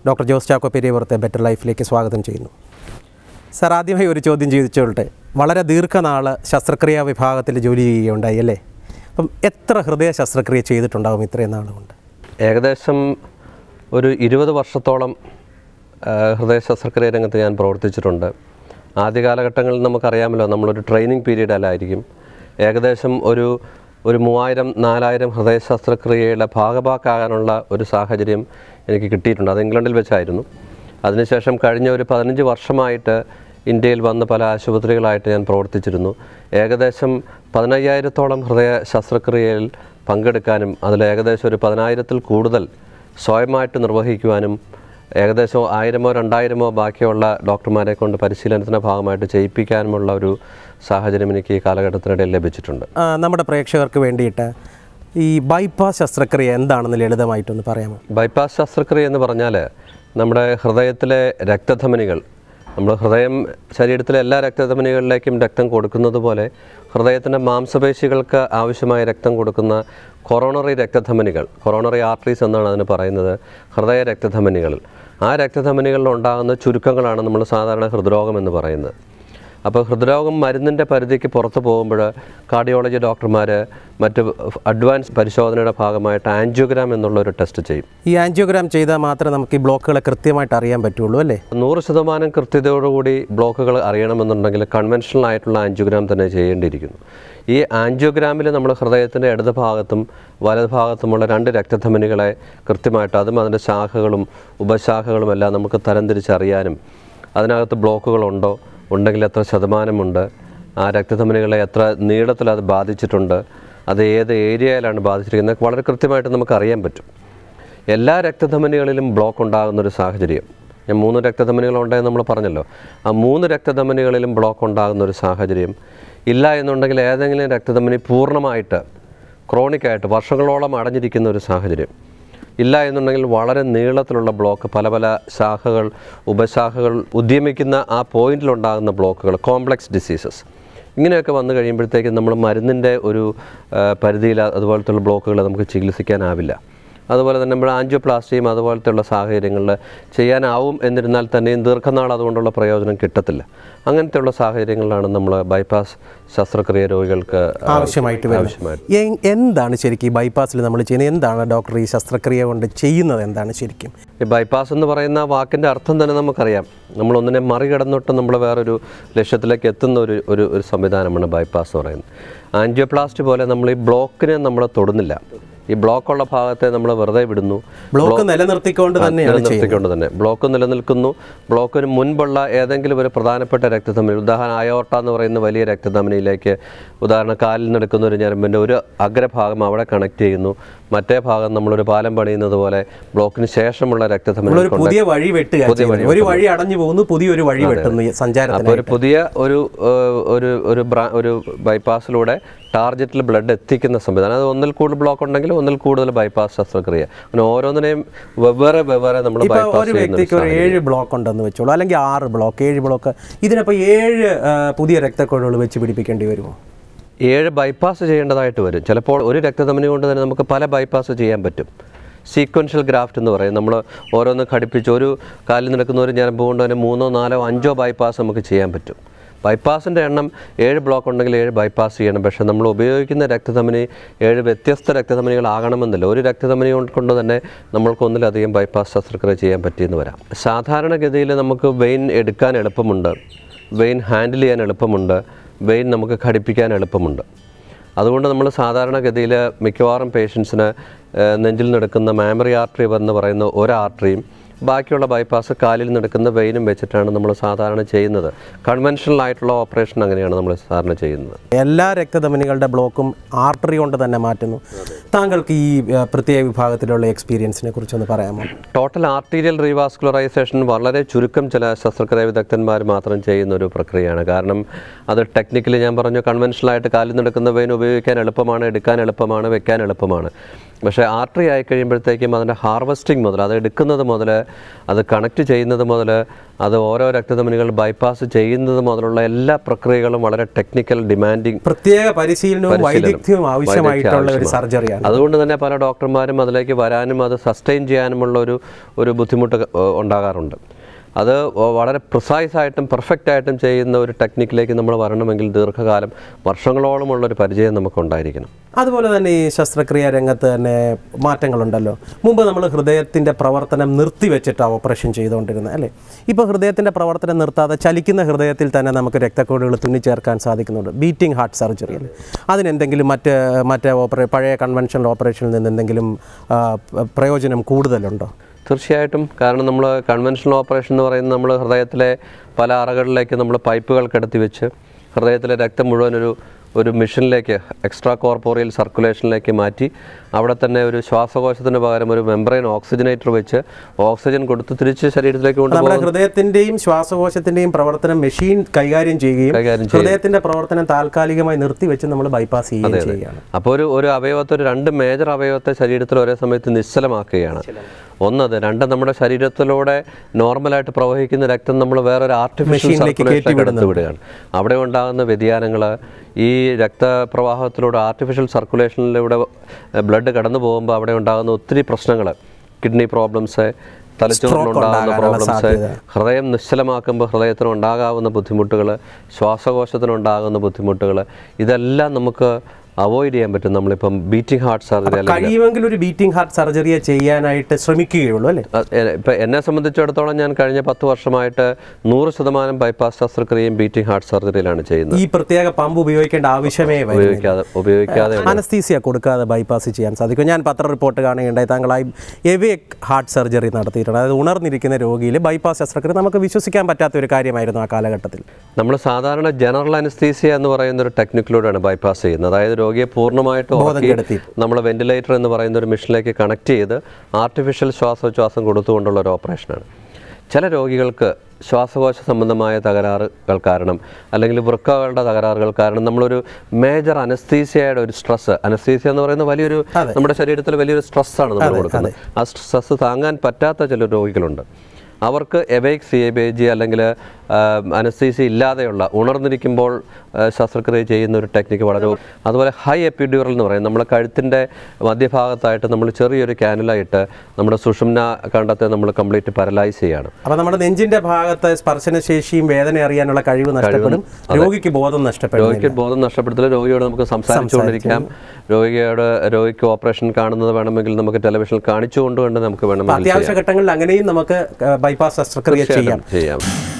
Doctor Jose Chacko പെരിയപുറത്തെ better ലൈഫിലേക്ക് സ്വാഗതം ചെയ്യുന്നു സാർ ആദ്യമായി ഒരു ചോദ്യം ചോദിച്ചോളട്ടെ വളരെ ദീർഘനാൾ ശസ്ത്രക്രിയാ വിഭാഗത്തിൽ ജോലി ചെയ്യുകയുണ്ടായി അല്ലേ അപ്പം എത്ര ഹൃദയ ശസ്ത്രക്രിയ ചെയ്തിട്ടുണ്ടാകും ഇത്രയും നാളുകൊണ്ട് ഏകദേശം ഒരു ഇരുപത് വർഷത്തോളം ആ, ഹൃദയ ശസ്ത്രക്രിയ രംഗത്ത് ഞാൻ പ്രവർത്തിച്ചിട്ടുണ്ട് ആദ്യ കാലഘട്ടങ്ങളിൽ നമുക്കറിയാമല്ലോ നമ്മളൊരു ട്രെയിനിങ് പീരീഡിലായിരിക്കും ഏകദേശം ഒരു ഒരു മൂവായിരം നാലായിരം ഹൃദയ ശസ്ത്രക്രിയയുടെ ഭാഗഭാക്കാകാനുള്ള ഒരു സാഹചര്യം എനിക്ക് കിട്ടിയിട്ടുണ്ട് അത് ഇംഗ്ലണ്ടിൽ വെച്ചായിരുന്നു അതിനുശേഷം കഴിഞ്ഞ ഒരു പതിനഞ്ച് വർഷമായിട്ട് ഇന്ത്യയിൽ വന്ന് പല ആശുപത്രികളായിട്ട് ഞാൻ പ്രവർത്തിച്ചിരുന്നു ഏകദേശം പതിനയ്യായിരത്തോളം ഹൃദയ ശസ്ത്രക്രിയയിൽ പങ്കെടുക്കാനും അതിൽ ഏകദേശം ഒരു പതിനായിരത്തിൽ കൂടുതൽ സ്വയമായിട്ട് നിർവഹിക്കുവാനും ഏകദേശം ആയിരമോ രണ്ടായിരമോ ബാക്കിയുള്ള ഡോക്ടർമാരെ കൊണ്ട് പരിശീലനത്തിൻ്റെ ഭാഗമായിട്ട് ചെയ്യിപ്പിക്കാനുമുള്ള ഒരു സാഹചര്യം എനിക്ക് ഈ കാലഘട്ടത്തിനിടയിൽ ലഭിച്ചിട്ടുണ്ട് ആ, നമ്മുടെ പ്രേക്ഷകർക്ക് വേണ്ടിയിട്ട് ഈ ബൈപ്പാസ് ശസ്ത്രക്രിയ എന്താണെന്ന് ലളിതമായിട്ടൊന്ന് പറയാമോ ബൈപ്പാസ് ശസ്ത്രക്രിയ എന്ന് പറഞ്ഞാൽ നമ്മുടെ ഹൃദയത്തിലെ രക്തധമനികൾ നമ്മൾ ഹൃദയം ശരീരത്തിലെ എല്ലാ രക്തധമനികളിലേക്കും രക്തം കൊടുക്കുന്നത് പോലെ ഹൃദയത്തിൻ്റെ മാംസപേശികൾക്ക് ആവശ്യമായ രക്തം കൊടുക്കുന്ന കൊറോണറി രക്തധമനികൾ കൊറോണറി ആർട്ടറീസ് എന്നാണ് അതിന് പറയുന്നത് ഹൃദയ രക്തധമനികൾ ആ രക്തധമനികളിൽ ഉണ്ടാകുന്ന ചുരുക്കങ്ങളാണ് നമ്മൾ സാധാരണ ഹൃദ്രോഗം എന്ന് പറയുന്നത് അപ്പോൾ ഹൃദ്രോഗം മരുന്നിൻ്റെ പരിധിക്ക് പുറത്ത് പോകുമ്പോൾ കാർഡിയോളജി ഡോക്ടർമാർ മറ്റ് അഡ്വാൻസ് പരിശോധനയുടെ ഭാഗമായിട്ട് ആൻജിയോഗ്രാം എന്നുള്ളൊരു ടെസ്റ്റ് ചെയ്യും ഈ ആൻജിയോഗ്രാം ചെയ്താൽ മാത്രമേ നമുക്ക് ഈ ബ്ലോക്കുകളെ കൃത്യമായിട്ട് അറിയാൻ പറ്റുള്ളൂ അല്ലേ നൂറ് ശതമാനം കൃത്യതയോടുകൂടി ബ്ലോക്കുകൾ അറിയണമെന്നുണ്ടെങ്കിൽ കൺവെൻഷണൽ ആയിട്ടുള്ള ആൻജിയോഗ്രാം തന്നെ ചെയ്യേണ്ടിയിരിക്കുന്നു ഈ ആൻജിയോഗ്രാമിൽ നമ്മൾ ഹൃദയത്തിൻ്റെ ഇടത് ഭാഗത്തും വലത് ഭാഗത്തുമുള്ള രണ്ട് രക്തധമനികളെ കൃത്യമായിട്ട് അതും അതിൻ്റെ ശാഖകളും ഉപശാഖകളും എല്ലാം നമുക്ക് തരംതിരിച്ചറിയാനും അതിനകത്ത് ബ്ലോക്കുകളുണ്ടോ ഉണ്ടെങ്കിൽ എത്ര ശതമാനമുണ്ട് ആ രക്തധമനികളെ എത്ര നീളത്തിൽ അത് ബാധിച്ചിട്ടുണ്ട് അത് ഏത് ഏരിയയിലാണ് ബാധിച്ചിരിക്കുന്നത് വളരെ കൃത്യമായിട്ട് നമുക്ക് അറിയാൻ പറ്റും എല്ലാ രക്തധമനികളിലും ബ്ലോക്ക് ഉണ്ടാകുന്ന ഒരു സാഹചര്യം ഞാൻ മൂന്ന് രക്തധമനികളുണ്ടെന്ന് നമ്മൾ പറഞ്ഞല്ലോ ആ മൂന്ന് രക്തധമനികളിലും ബ്ലോക്ക് ഉണ്ടാകുന്ന ഒരു സാഹചര്യം ഇല്ല എന്നുണ്ടെങ്കിൽ ഏതെങ്കിലും രക്തധമനി പൂർണ്ണമായിട്ട് ക്രോണിക്കായിട്ട് വർഷങ്ങളോളം അടഞ്ഞിരിക്കുന്ന ഒരു സാഹചര്യം ഇല്ല എന്നുണ്ടെങ്കിൽ വളരെ നീളത്തിലുള്ള ബ്ലോക്ക് പല പല ശാഖകൾ ഉപശാഖകൾ ഉദ്യമിക്കുന്ന ആ പോയിന്റിലുണ്ടാകുന്ന ബ്ലോക്കുകൾ കോംപ്ലക്സ് ഡിസീസസ് ഇങ്ങനെയൊക്കെ വന്നു കഴിയുമ്പോഴത്തേക്കും നമ്മൾ മരുന്നിൻ്റെ ഒരു ആ, പരിധിയിൽ അതുപോലത്തുള്ള ബ്ലോക്കുകൾ നമുക്ക് ചികിത്സിക്കാനാവില്ല അതുപോലെ തന്നെ നമ്മൾ ആൻജിയോപ്ലാസ്റ്റിയും അതുപോലത്തെയുള്ള സാഹചര്യങ്ങളിൽ ചെയ്യാനാവും എന്നിരുന്നാൽ തന്നെയും ദീർഘനാൾ അതുകൊണ്ടുള്ള പ്രയോജനം കിട്ടത്തില്ല അങ്ങനത്തെയുള്ള സാഹചര്യങ്ങളിലാണ് നമ്മൾ ബൈപ്പാസ് ശസ്ത്രക്രിയ രോഗികൾക്ക് ആ, ആവശ്യമായിട്ട് ആവശ്യമായിട്ട് വരുന്നത് എ- എന്താണ് ശരിക്കും ഈ ബൈപ്പാസിൽ നമ്മൾ ചെയ്യുന്നത് എന്താണ് ഡോക്ടർ ഈ ശസ്ത്രക്രിയ കൊണ്ട് ചെയ്യുന്നത് എന്താണ് ശരിക്കും ഈ ബൈപ്പാസ് എന്ന് പറയുന്ന വാക്കിൻ്റെ അർത്ഥം തന്നെ നമുക്കറിയാം നമ്മൾ ഒന്നിനെ മറികടന്നിട്ട് നമ്മൾ വേറൊരു ലക്ഷ്യത്തിലേക്ക് എത്തുന്ന ഒരു ഒരു ഒരു സംവിധാനമാണ് ബൈപ്പാസ് എന്ന് പറയുന്നത് ആൻജിയോപ്ലാസ്റ്റ് പോലെ നമ്മൾ ഈ ബ്ലോക്കിനെ നമ്മൾ തൊടുന്നില്ല ഈ ബ്ലോക്കുള്ള ഭാഗത്തെ നമ്മൾ വെറുതെ വിടുന്നു ബ്ലോക്ക് നിലനിർത്തിക്കൊണ്ട് തന്നെയാണ് ചെയ്യുന്നത് നിലനിർത്തിക്കൊണ്ട് തന്നെ ബ്ലോക്ക് നിലനിൽക്കുന്നു ബ്ലോക്കിന് മുൻപുള്ള ഏതെങ്കിലും ഒരു പ്രധാനപ്പെട്ട രക്തധമനി ഉദാഹരണം അയോർട്ട എന്ന് പറയുന്ന വലിയ രക്തധമനിയിലേക്ക് ഉദാഹരണം കാലിൽ നടക്കുന്ന ഒരു ഞരമ്പിൻ്റെ ഒരു അഗ്രഭാഗം അവിടെ കണക്ട് ചെയ്യുന്നു മറ്റേ ഭാഗം നമ്മളൊരു പാലം പണിയുന്നത് പോലെ ബ്ലോക്കിന് ശേഷമുള്ള രക്തധമനി നമ്മളൊരു പുതിയ വഴി വെട്ടുക ചെയ്യുന്നത്. ഒരു വഴി അടഞ്ഞു പോകുന്നു പുതിയൊരു വഴി വെട്ടുന്നു ഈ സഞ്ചാരത്തിന് അപ്പോൾ ഒരു പുതിയ ഒരു ഏഹ്, ഒരു ഒരു ബ്രാ ഒരു ബൈപ്പാസിലൂടെ ടാർജറ്റിൽ ബ്ലഡ് എത്തിക്കുന്ന സംവിധാനം അത് ഒന്നിൽ കൂടുതൽ ബ്ലോക്ക് ഉണ്ടെങ്കിൽ ഒന്നിൽ കൂടുതൽ ബൈപ്പാസ് ശസ്ത്രക്രിയ അങ്ങനെ ഓരോന്നിനെയും വെവ്വേറെ വെവ്വേറെ നമ്മൾ ഇപ്പൊ ബൈപ്പാസ് ഒരു ചെയ്യുന്ന വ്യക്തിക്ക് ഒരു ഏഴ് ബ്ലോക്ക് ഉണ്ടെന്ന് വെച്ചോളൂ അല്ലെങ്കിൽ ആറ് ബ്ലോക്ക് ഏഴ് ബ്ലോക്ക് ഇതിനപ്പോൾ ഏഴ് ആ, പുതിയ രക്തക്കുഴലുകൾ വെച്ച് പിടിപ്പിക്കേണ്ടി വരുമോ ഏഴ് ബൈപ്പാസ് ചെയ്യേണ്ടതായിട്ട് വരും ചിലപ്പോൾ ഒരു രക്തധമനി കൊണ്ട് തന്നെ നമുക്ക് പല ബൈപ്പാസ് ചെയ്യാൻ പറ്റും സീക്വൻഷ്യൽ ഗ്രാഫ്റ്റ് എന്ന് പറയും നമ്മൾ ഓരോന്ന് ഘടിപ്പിച്ച് ഒരു കാലിൽ നടക്കുന്ന ഒരു ഞരമ്പ് കൊണ്ട് തന്നെ മൂന്നോ നാലോ അഞ്ചോ ബൈപ്പാസ് നമുക്ക് ചെയ്യാൻ പറ്റും ബൈപ്പാസിൻ്റെ എണ്ണം ഏഴ് ബ്ലോക്ക് ഉണ്ടെങ്കിൽ ഏഴ് ബൈപ്പാസ് ചെയ്യണം പക്ഷേ നമ്മൾ ഉപയോഗിക്കുന്ന രക്തധമനി ഏഴ് വ്യത്യസ്ത രക്തധമനികളാകണമെന്നില്ല ഒരു രക്തധമനി കൊണ്ട് തന്നെ നമ്മൾക്ക് ഒന്നിലധികം ബൈപ്പാസ് ശസ്ത്രക്രിയ ചെയ്യാൻ പറ്റിയെന്ന് വരാം സാധാരണഗതിയിൽ നമുക്ക് വെയിൻ എടുക്കാൻ എളുപ്പമുണ്ട് വെയിൻ ഹാൻഡിൽ ചെയ്യാൻ എളുപ്പമുണ്ട് വെയിൻ നമുക്ക് ഘടിപ്പിക്കാൻ എളുപ്പമുണ്ട് അതുകൊണ്ട് നമ്മൾ സാധാരണഗതിയിൽ മിക്കവാറും പേഷ്യൻസിന് നെഞ്ചിൽ നടക്കുന്ന മാമറി ആർട്ടറി എന്ന് പറയുന്ന ഒരു ആർട്ടറിയും ബാക്കിയുള്ള ബൈപ്പാസ് കാലിൽ നടക്കുന്ന വെയിനും വെച്ചിട്ടാണ് നമ്മൾ സാധാരണ ചെയ്യുന്നത് കൺവെൻഷണൽ ആയിട്ടുള്ള ഓപ്പറേഷൻ അങ്ങനെയാണ് നമ്മൾ സാധാരണ ചെയ്യുന്നത് എല്ലാ രക്തധമനികളുടെ ബ്ലോക്കും ആർട്ടറി കൊണ്ട് തന്നെ മാറ്റുന്നു താങ്കൾക്ക് ഈ ആ, പ്രത്യേക വിഭാഗത്തിലുള്ള എക്സ്പീരിയൻസിനെ കുറിച്ചൊന്ന് പറയാമോ ടോട്ടൽ ആർട്ടീരിയൽ റീവാസ്കുലറൈസേഷൻ വളരെ ചുരുക്കം ചില ശസ്ത്രക്രിയ വിദഗ്ധന്മാർ മാത്രം ചെയ്യുന്ന ഒരു പ്രക്രിയയാണ് കാരണം അത് ടെക്നിക്കലി ഞാൻ പറഞ്ഞു കൺവെൻഷണലായിട്ട് കാലിൽ നടക്കുന്ന വെയിൻ ഉപയോഗിക്കാൻ എളുപ്പമാണ് എടുക്കാൻ എളുപ്പമാണ് വെക്കാൻ എളുപ്പമാണ് പക്ഷേ ആർട്ടറി ആയി കഴിയുമ്പോഴത്തേക്കും അതിൻ്റെ ഹാർവസ്റ്റിംഗ് മുതൽ അത് എടുക്കുന്നത് മുതൽ അത് കണക്ട് ചെയ്യുന്നത് മുതൽ അത് ഓരോ രക്തധമനികൾ ബൈപ്പാസ് ചെയ്യുന്നത് മുതലുള്ള എല്ലാ പ്രക്രിയകളും വളരെ ടെക്നിക്കൽ ഡിമാൻഡിങ് പ്രത്യേക പരിശീലനവും വൈദഗ്ധ്യവും ആവശ്യമായിട്ടുള്ള ഒരു സർജറിയാണ് അതുകൊണ്ട് തന്നെ പല ഡോക്ടർമാരും അതിലേക്ക് വരാനും അത് സസ്റ്റെയിൻ ചെയ്യാനുമുള്ള ഒരു ഒരു ബുദ്ധിമുട്ട് ഏഹ്, ഉണ്ടാകാറുണ്ട് അത് വളരെ പ്രിസൈസ് ആയിട്ടും പെർഫെക്റ്റ് ആയിട്ടും ചെയ്യുന്ന ഒരു ടെക്നിക്കിലേക്ക് നമ്മൾ വരണമെങ്കിൽ ദീർഘകാലം വർഷങ്ങളോളമുള്ള ഒരു പരിചയം നമുക്കുണ്ടായിരിക്കണം അതുപോലെ തന്നെ ഈ ശസ്ത്രക്രിയ രംഗത്ത് തന്നെ മാറ്റങ്ങളുണ്ടല്ലോ മുമ്പ് നമ്മൾ ഹൃദയത്തിൻ്റെ പ്രവർത്തനം നിർത്തിവെച്ചിട്ടാണ് ഓപ്പറേഷൻ ചെയ്തുകൊണ്ടിരുന്നത് അല്ലേ ഇപ്പോൾ ഹൃദയത്തിൻ്റെ പ്രവർത്തനം നിർത്താതെ ചലിക്കുന്ന ഹൃദയത്തിൽ തന്നെ നമുക്ക് രക്തക്കോടുകൾ തുന്നിച്ചേർക്കാൻ സാധിക്കുന്നുണ്ട് ബീറ്റിംഗ് ഹാർട്ട് സർജറി അല്ലേ അതിനെന്തെങ്കിലും മറ്റ് മറ്റ് ഓപ്പറേ പഴയ കൺവെൻഷണൽ ഓപ്പറേഷനിൽ നിന്ന് എന്തെങ്കിലും ആ, പ- പ്രയോജനം കൂടുതലുണ്ടോ തീർച്ചയായിട്ടും കാരണം നമ്മൾ കൺവെൻഷണൽ ഓപ്പറേഷൻ എന്ന് പറയുന്നത് നമ്മൾ ഹൃദയത്തിലെ പല അറകളിലേക്ക് നമ്മൾ പൈപ്പുകൾ കിടത്തി വെച്ച് ഹൃദയത്തിലെ രക്തം മുഴുവൻ ഒരു ഒരു മിഷനിലേക്ക് എക്സ്ട്രാ കോർപ്പോറിയൽ സർക്കുലേഷനിലേക്ക് മാറ്റി അവിടെ തന്നെ ഒരു ശ്വാസകോശത്തിന് പകരം ഒരു മെംബ്രെയിൻ ഓക്സിജനേറ്റർ വെച്ച് ഓക്സിജൻ കൊടുത്ത് തിരിച്ച് ശരീരത്തിലേക്ക് കൊണ്ടുപോകും നമ്മുടെ ഹൃദയത്തിന്റെയും ശ്വാസകോശത്തിന്റെയും പ്രവർത്തനം മെഷീൻ കൈകാര്യം ചെയ്യുകയും കൈകാര്യം ഹൃദയത്തിന്റെ പ്രവർത്തനം താൽക്കാലികമായി നിർത്തിവെച്ച് നമ്മൾ ബൈപ്പാസ് ചെയ്യുകയും ചെയ്യുകയാണ് അപ്പോൾ ഒരു ഒരു അവയവത്തെ ഒരു രണ്ട് മേജർ അവയവത്തെ ശരീരത്തിൽ ഒരേ സമയത്ത് നിശ്ചലമാക്കുകയാണ് ഒന്നത് രണ്ട് നമ്മുടെ ശരീരത്തിലൂടെ നോർമലായിട്ട് പ്രവഹിക്കുന്ന രക്തം നമ്മൾ വേറൊരു ആർട്ടിഫിഷ്യൽ സർക്കുലേഷനിലേക്ക് എടുത്തു വിടുകയാണ് അവിടെ ഉണ്ടാകുന്ന വ്യതിയാനങ്ങൾ ഈ രക്തപ്രവാഹത്തിലൂടെ ആർട്ടിഫിഷ്യൽ സർക്കുലേഷനിലൂടെ ബ്ലഡ് കടന്നു പോകുമ്പോൾ അവിടെ ഉണ്ടാകുന്ന ഒത്തിരി പ്രശ്നങ്ങൾ കിഡ്നി പ്രോബ്ലംസ് തലച്ചോറിനുണ്ടാകുന്ന പ്രോബ്ലംസ് ഹൃദയം നിശ്ചലമാക്കുമ്പോൾ ഹൃദയത്തിന് ഉണ്ടാകാവുന്ന ബുദ്ധിമുട്ടുകൾ ശ്വാസകോശത്തിനുണ്ടാകുന്ന ബുദ്ധിമുട്ടുകൾ ഇതെല്ലാം നമുക്ക് അവോയ്ഡ് ചെയ്യാൻ പറ്റും നമ്മളിപ്പം ബീറ്റിംഗ് ഹാർട്ട് സർജറി അല്ലെങ്കിൽ കഴിയുമെങ്കിൽ ഒരു ബീറ്റിംഗ് ഹാർട്ട് സർജറിയെ ചെയ്യാനായിട്ട് ശ്രമിക്കുകയുള്ളൂ അല്ലേ അഹ് എ- ഇപ്പൊ എന്നെ സംബന്ധിച്ചിടത്തോളം ഞാൻ കഴിഞ്ഞ പത്ത് വർഷമായിട്ട് നൂറ് ശതമാനം ബൈപ്പാസ് ശസ്ത്രക്രിയയും ബീറ്റിംഗ് ഹാർട്ട് സർജറിയിലാണ് ചെയ്യുന്നത് ഈ പ്രത്യേക പമ്പ് ഉപയോഗിക്കേണ്ട ആവശ്യമേ വരും ഉപയോഗിക്കാതെ ഉപയോഗിക്കാതെ അനസ്തീസിയ കൊടുക്കാതെ ബൈപ്പാസ് ചെയ്യാൻ സാധിക്കും ഞാൻ പത്ര റിപ്പോർട്ട് കാണുകയുണ്ടായി താങ്കളായി എവിയക് ഹാർട്ട് സർജറി നടത്തിയിട്ടുണ്ട് അതായത് ഉണർന്നിരിക്കുന്ന രോഗിയിൽ ബൈപ്പാസ് ശസ്ത്രക്രിയ നമുക്ക് വിശ്വസിക്കാൻ പറ്റാത്ത ഒരു കാര്യമായിരുന്നു ആ കാലഘട്ടത്തിൽ നമ്മൾ സാധാരണ ജനറൽ അനസ്തീസിയ എന്ന് പറയുന്ന ഒരു ടെക്നിക്കിലൂടെയാണ് ബൈപ്പാസ് ചെയ്യുന്നത് അതായത് രോഗിയെ പൂർണ്ണമായിട്ട് ഉറക്കി കെടുത്തി. നമ്മൾ വെന്റിലേറ്റർ എന്ന് പറയുന്ന ഒരു മെഷീനിലേക്ക് കണക്ട് ചെയ്ത് ആർട്ടിഫിഷ്യൽ ശ്വാസോച്ഛ്വാസം കൊടുത്തുകൊണ്ടുള്ള ഒരു ഓപ്പറേഷനാണ് ചില രോഗികൾക്ക് ശ്വാസകോശ സംബന്ധമായ തകരാറുകൾ കാരണം അല്ലെങ്കിൽ വൃക്കകളുടെ തകരാറുകൾ കാരണം നമ്മളൊരു മേജർ അനസ്തീസിയയുടെ ഒരു സ്ട്രെസ് അനസ്തീസിയ എന്ന് പറയുന്ന വലിയൊരു നമ്മുടെ ശരീരത്തിൽ വലിയൊരു സ്ട്രെസ്സാണ് നമ്മൾ കൊടുക്കുന്നത് ആ സ്ട്രെസ് താങ്ങാൻ പറ്റാത്ത ചില രോഗികളുണ്ട് അവർക്ക് awake C A B G അല്ലെങ്കിൽ അനസ്തീസി ഇല്ലാതെയുള്ള ഉണർന്നിരിക്കുമ്പോൾ ആ, ശസ്ത്രക്രിയ ചെയ്യുന്ന ഒരു ടെക്നിക്ക് വളരെ ഉ- അതുപോലെ ഹൈ എപ്പിഡ്യൂറൽ എന്ന് പറയും നമ്മുടെ കഴുത്തിൻ്റെ മധ്യഭാഗത്തായിട്ട് നമ്മൾ ചെറിയൊരു കാനുല ഇട്ട് നമ്മുടെ സുഷുമ്ന കണ്ടത്തെ നമ്മൾ കംപ്ലീറ്റ് പാരലൈസ് ചെയ്യാണ് അപ്പോൾ നമ്മുടെ നെഞ്ചിന്റെ ഭാഗത്ത് സ്പർശനശേഷിയും വേദന അറിയാനുള്ള കഴിവ് നഷ്ടപ്പെടും രോഗിക്ക് ബോധം നഷ്ടപ്പെടും രോഗിക്ക് ബോധം നഷ്ടപ്പെടുത്തില്ല രോഗിയോട് നമുക്ക് സംസാരിച്ചുകൊണ്ടിരിക്കാം രോഗിയോട് രോഗിക്ക് ഓപ്പറേഷൻ കാണുന്നത് വേണമെങ്കിൽ നമുക്ക് ടെലിവിഷനിൽ കാണിച്ചുകൊണ്ട് കൊണ്ട് നമുക്ക് വേണമെങ്കിൽ അത്യാവശ്യ ഘട്ടങ്ങളിൽ അങ്ങനെയും നമുക്ക് ബൈപ്പാസ് ശസ്ത്രക്രിയ ചെയ്യാം ചെയ്യാം